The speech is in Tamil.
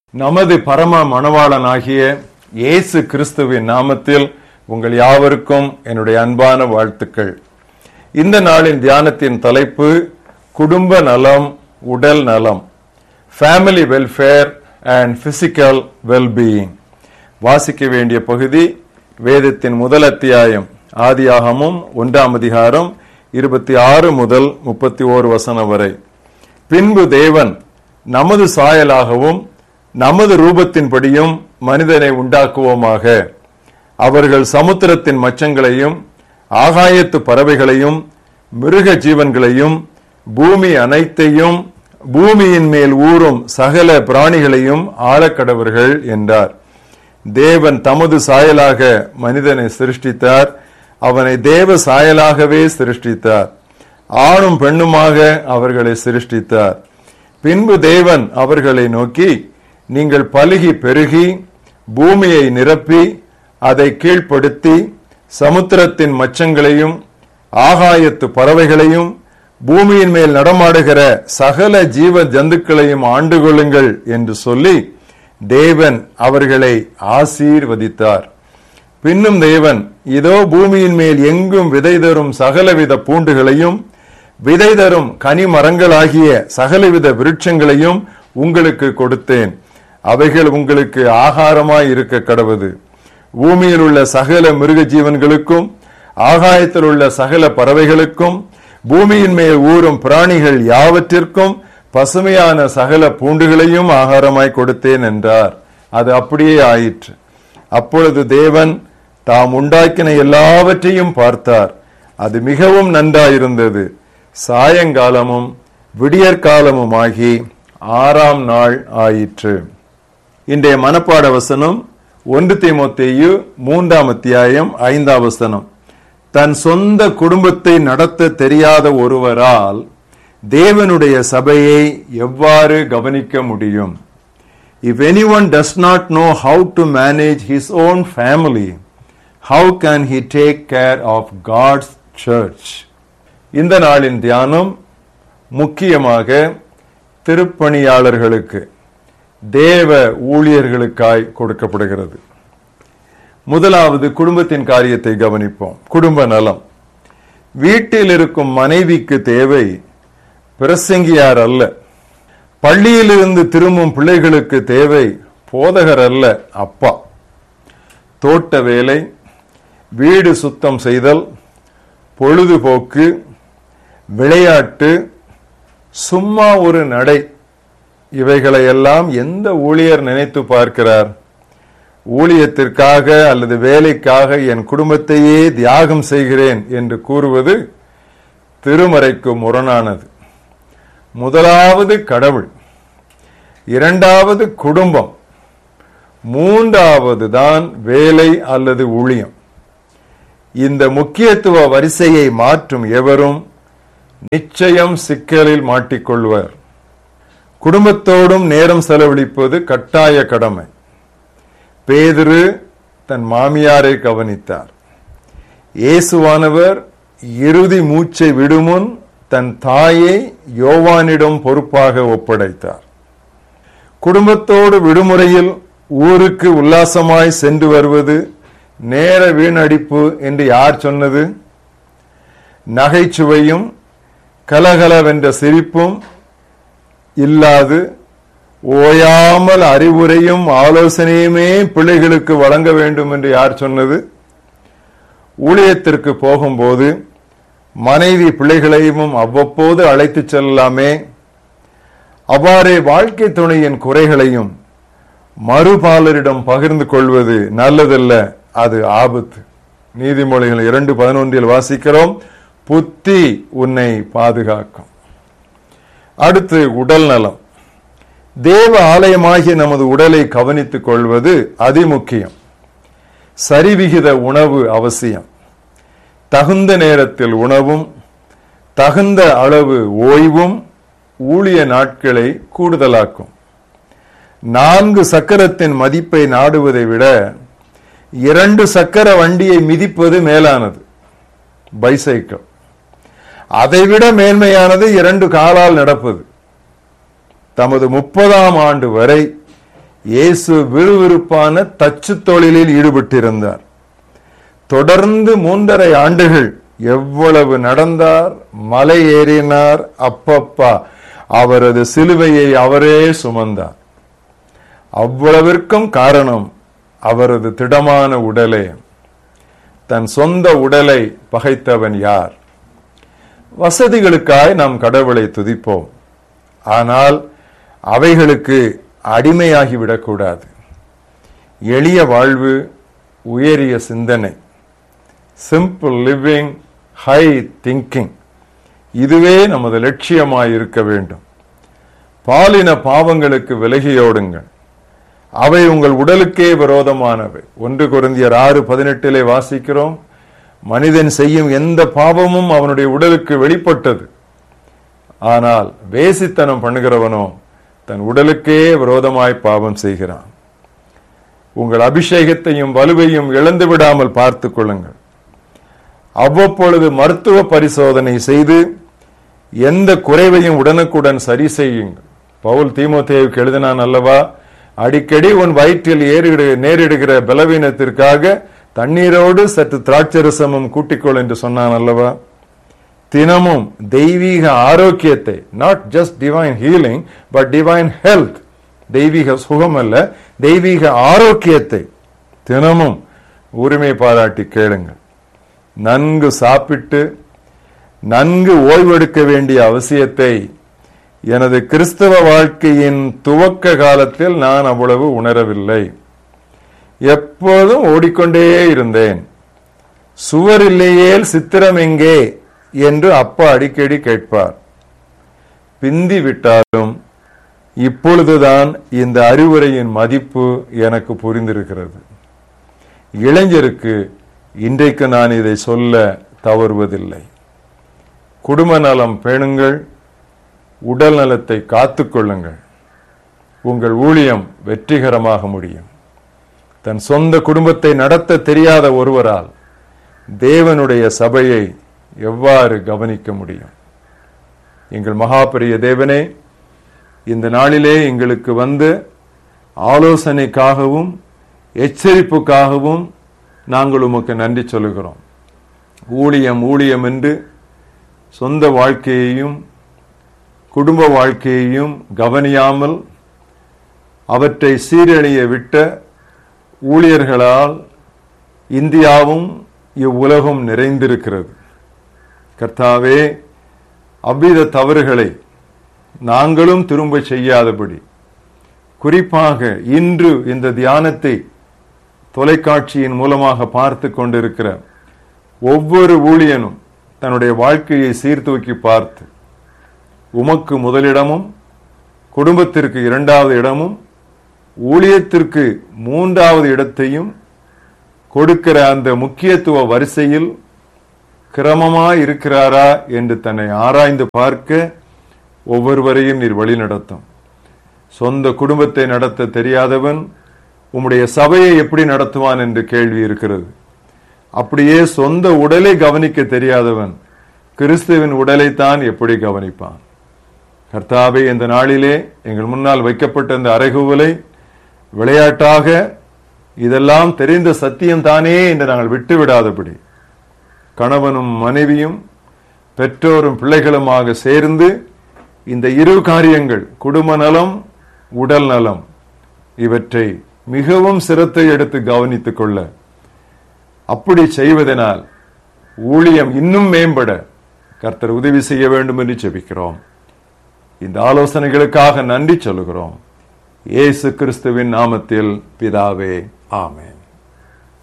நமது பரம மணவாளனாகிய இயேசு கிறிஸ்துவின் நாமத்தில் உங்கள் யாவருக்கும் என்னுடைய அன்பான வாழ்த்துக்கள் இந்த நாளின் தியானத்தின் தலைப்பு குடும்ப நலம் உடல் நலம் family welfare and physical wellbeing வாசிக்க வேண்டிய பகுதி வேதத்தின் முதல் அத்தியாயம் ஆதியாகமும் ஒன்றாம் அதிகாரம் இருபத்தி ஆறு முதல் முப்பத்தி ஓரு வசனம் வரை பின்பு தேவன் நமது சாயலாகவும் நமது ரூபத்தின்படியும் மனிதனை உண்டாக்குவோமாக அவர்கள் சமுத்திரத்தின் மச்சங்களையும் ஆகாயத்து பறவைகளையும் மிருக ஜீவன்களையும் பூமி அனைத்தையும் பூமியின் மேல் ஊறும் சகல பிராணிகளையும் ஆழக்கடவர்கள் என்றார் தேவன் தமது சாயலாக மனிதனை சிருஷ்டித்தார் அவனை தேவ சாயலாகவே சிருஷ்டித்தார் ஆணும் பெண்ணுமாக அவர்களை சிருஷ்டித்தார் பின்பு தேவன் அவர்களை நோக்கி நீங்கள் பலுகி பெருகி பூமியை நிரப்பி அதை கீழ்ப்படுத்தி சமுத்திரத்தின் மச்சங்களையும் ஆகாயத்து பறவைகளையும் பூமியின் மேல் நடமாடுகிற சகல ஜீவ ஜந்துக்களையும் ஆண்டு கொள்ளுங்கள் என்று சொல்லி தேவன் அவர்களை ஆசீர்வதித்தார் பின்னும் தேவன் இதோ பூமியின் மேல் எங்கும் விதை தரும் சகலவித பூண்டுகளையும் விதை தரும் கனி மரங்களாகிய சகலவித விருட்சங்களையும் உங்களுக்கு கொடுத்தேன் அவைகள் உங்களுக்கு ஆகாரமாய் இருக்க கடவுது பூமியில் உள்ள சகல மிருக ஜீவன்களுக்கும் ஆகாயத்தில் உள்ள சகல பறவைகளுக்கும் பூமியின் மேல் ஊறும் பிராணிகள் யாவற்றிற்கும் பசுமையான சகல பூண்டுகளையும் ஆகாரமாய் கொடுத்தேன் என்றார் அது அப்படியே ஆயிற்று அப்பொழுது தேவன் தாம் உண்டாக்கின எல்லாவற்றையும் பார்த்தார் அது மிகவும் நன்றாயிருந்தது சாயங்காலமும் விடியற்காலமும் ஆகி ஆறாம் நாள் ஆயிற்று இன்றைய மனப்பாட வசனம் ஒன்று தீமோத்தேயு மூன்றாம் அத்தியாயம் ஐந்தாம் வசனம் தன் சொந்த குடும்பத்தை நடத்த தெரியாத ஒருவரால் தேவனுடைய சபையை எவ்வாறு கவனிக்க முடியும் if anyone does not know how to manage his own family how can he take care of God's church இந்த நாளின் தியானம் முக்கியமாக திருப்பணியாளர்களுக்கு தேவ ஊழியர்களுக்காய் கொடுக்கப்படுகிறது முதலாவது குடும்பத்தின் காரியத்தை கவனிப்போம் குடும்ப நலம் வீட்டில் இருக்கும் மனைவிக்கு தேவை பிரசங்கியார் அல்ல பள்ளியிலிருந்து திரும்பும் பிள்ளைகளுக்கு தேவை போதகர் அல்ல அப்பா தோட்ட வேலை வீடு சுத்தம் செய்தல் பொழுதுபோக்கு விளையாட்டு சும்மா ஒரு நடை இவைகளை எல்லாம் எந்த ஊழியர் நினைத்து பார்க்கிறார் ஊழியத்திற்காக அல்லது வேலைக்காக என் குடும்பத்தையே தியாகம் செய்கிறேன் என்று கூறுவது திருமறைக்கு முரணானது முதலாவது கடவுள் இரண்டாவது குடும்பம் மூன்றாவது தான் வேலை அல்லது ஊழியம் இந்த முக்கியத்துவ வரிசையை மாற்றும் எவரும் நிச்சயம் சிக்கலில் மாட்டிக்கொள்வர் குடும்பத்தோடும் நேரம் செலவழிப்பது கட்டாய கடமை பேதிரு தன் மாமியாரை கவனித்தார் இயேசுவானவர் இறுதி மூச்சை விடுமுன் தன் தாயை யோவானிடம் பொறுப்பாக ஒப்படைத்தார் குடும்பத்தோடு விடுமுறையில் ஊருக்கு உல்லாசமாய் சென்று வருவது நேர வீணடிப்பு என்று யார் சொன்னது நகைச்சுவையும் கலகலவென்ற சிரிப்பும் இல்லாது ஓயாமல் அறிவுரையும் ஆலோசனையுமே பிள்ளைகளுக்கு வழங்க வேண்டும் என்று யார் சொன்னது ஊழியத்திற்கு போகும்போது மனைவி பிள்ளைகளையும் அவ்வப்போது அழைத்து செல்லலாமே அவ்வாறே வாழ்க்கை துணையின் குறைகளையும் மறுபாலரிடம் பகிர்ந்து கொள்வது நல்லதல்ல அது ஆபத்து நீதிமொழிகள் இரண்டு பதினொன்றில் வாசிக்கிறோம் புத்தி உன்னை பாதுகாக்கும் அடுத்து உடல் நலம் தேவ ஆலயமாகிய நமது உடலை கவனித்துக் கொள்வது அதிமுக்கியம் சரிவிகித உணவு அவசியம் தகுந்த நேரத்தில் உணவும் தகுந்த அளவு ஓய்வும் ஊழிய நாட்களை கூடுதலாக்கும் நான்கு சக்கரத்தின் மதிப்பை நாடுவதை விட இரண்டு சக்கர வண்டியை மிதிப்பது மேலானது பைசைக்கிள் அதைவிட மேன்மையானது இரண்டு காலால் நடப்பது தமது முப்பதாம் ஆண்டு வரை இயேசு விறுவிறுப்பான தச்சு தொழிலில் ஈடுபட்டிருந்தார் தொடர்ந்து மூன்றரை ஆண்டுகள் எவ்வளவு நடந்தார் மலை ஏறினார் அப்பப்பா அவரது சிலுவையை அவரே சுமந்தார் அவ்வளவிற்கும் காரணம் அவரது திடமான உடலே தன் சொந்த உடலை பகைத்தவன் யார் வசதிகளுக்காய் நாம் கடவுளை துதிப்போம் ஆனால் அவைகளுக்கு அடிமையாகி விடக்கூடாது எளிய வாழ்வு உயரிய சிந்தனை சிம்பிள் லிவிங் ஹை திங்கிங் இதுவே நமது லட்சியமாய் இருக்க வேண்டும் பாலின பாவங்களுக்கு விலகியோடுங்கள் அவை உங்கள் உடலுக்கே விரோதமானவை ஒன்று குருந்தியர் ஆறு பதினெட்டிலே வாசிக்கிறோம் மனிதன் செய்யும் எந்த பாவமும் அவனுடைய உடலுக்கு வெளிப்பட்டது ஆனால் வேசித்தனம் பண்ணுகிறவனோ தன் உடலுக்கே விரோதமாய் பாவம் செய்கிறான் உங்கள் அபிஷேகத்தையும் வலுவையும் இழந்து விடாமல் பார்த்துக் கொள்ளுங்கள் அவ்வப்பொழுது மருத்துவ பரிசோதனை செய்து எந்த குறைவையும் உடனுக்குடன் சரி செய்யுங்கள் பவுல் தீமோத்தேவுக்கு எழுதினான் அல்லவா அடிக்கடி உன் வயிற்றில் ஏறிடு நேரிடுகிற பலவீனத்திற்காக தண்ணீரோடு சற்று திராட்சரசமும் கூட்டிக்கொள் என்று சொன்னான் அல்லவா தினமும் தெய்வீக ஆரோக்கியத்தை not just divine healing but divine health தெய்வீக சுகம் அல்ல தெய்வீக ஆரோக்கியத்தை தினமும் உரிமை பாராட்டி கேளுங்கள் நன்கு சாப்பிட்டு நன்கு ஓய்வெடுக்க வேண்டிய அவசியத்தை எனது கிறிஸ்தவ வாழ்க்கையின் துவக்க காலத்தில் நான் அவ்வளவு உணரவில்லை எப்போதும் ஓடிக்கொண்டே இருந்தேன் சுவர் இல்லையேல் சித்திரம் எங்கே என்று அப்பா அடிக்கடி கேட்பார் பிந்தி விட்டாலும் இப்பொழுதுதான் இந்த அறிவுரையின் மதிப்பு எனக்கு புரிந்திருக்கிறது இளைஞருக்கு இன்றைக்கு நான் இதை சொல்ல தவறுவதில்லை குடும்ப நலம் பேணுங்கள் உடல் நலத்தை காத்துக்கொள்ளுங்கள் உங்கள் ஊழியம் வெற்றிகரமாக முடியும் தன் சொந்த குடும்பத்தை நடத்த தெரியாத ஒருவரால் தேவனுடைய சபையை எவ்வாறு கவனிக்க முடியும் எங்கள் மகாபெரிய தேவனே இந்த நாளிலே எங்களுக்கு வந்து ஆலோசனைக்காகவும் எச்சரிப்புக்காகவும் நாங்கள் உமக்கு நன்றி சொல்லுகிறோம் ஊழியம் ஊழியம் என்று சொந்த வாழ்க்கையையும் குடும்ப வாழ்க்கையையும் கவனியாமல் அவற்றை சீரழிய விட்ட ஊழியர்களால் இந்தியாவும் இவ்வுலகம் நிறைந்திருக்கிறது கர்த்தாவே அவ்வித தவறுகளை நாங்களும் திரும்ப செய்யாதபடி குறிப்பாக இன்று இந்த தியானத்தை தொலைக்காட்சியின் மூலமாக பார்த்து கொண்டிருக்கிற ஒவ்வொரு ஊழியனும் தன்னுடைய வாழ்க்கையை சீர்தூக்கி பார்த்து உமக்கு முதலிடமும் குடும்பத்திற்கு இரண்டாவது இடமும் ஊழியத்திற்கு மூன்றாவது இடத்தையும் கொடுக்கிற அந்த முக்கியத்துவ வரிசையில் கிரமமா இருக்கிறாரா என்று தன்னை ஆராய்ந்து பார்க்க ஒவ்வொருவரையும் நீர் வழி நடத்தும் சொந்த குடும்பத்தை நடத்த தெரியாதவன் உம்முடைய சபையை எப்படி நடத்துவான் என்று கேள்வி இருக்கிறது அப்படியே சொந்த உடலை கவனிக்க தெரியாதவன் கிறிஸ்துவின் உடலைத்தான் எப்படி கவனிப்பான் கர்த்தாவே இந்த நாளிலே எங்கள் முன்னால் வைக்கப்பட்ட இந்த அறைகூவலை விளையாட்டாக இதெல்லாம் தெரிந்த சத்தியம் தானே என்று நாங்கள் விட்டு விடாதபடி கணவனும் மனைவியும் பெற்றோரும் பிள்ளைகளுமாக சேர்ந்து இந்த இரு காரியங்கள் குடும்ப நலம் உடல் நலம் இவற்றை மிகவும் சிரத்தை எடுத்து கவனித்துக் கொள்ள அப்படி செய்வதனால் ஊழியம் இன்னும் மேம்பட கர்த்தர் உதவி செய்ய வேண்டும் என்று செபிக்கிறோம் இந்த ஆலோசனைகளுக்காக நன்றி சொல்லுகிறோம் இயேசு கிறிஸ்துவின் நாமத்தில் பிதாவே ஆமென்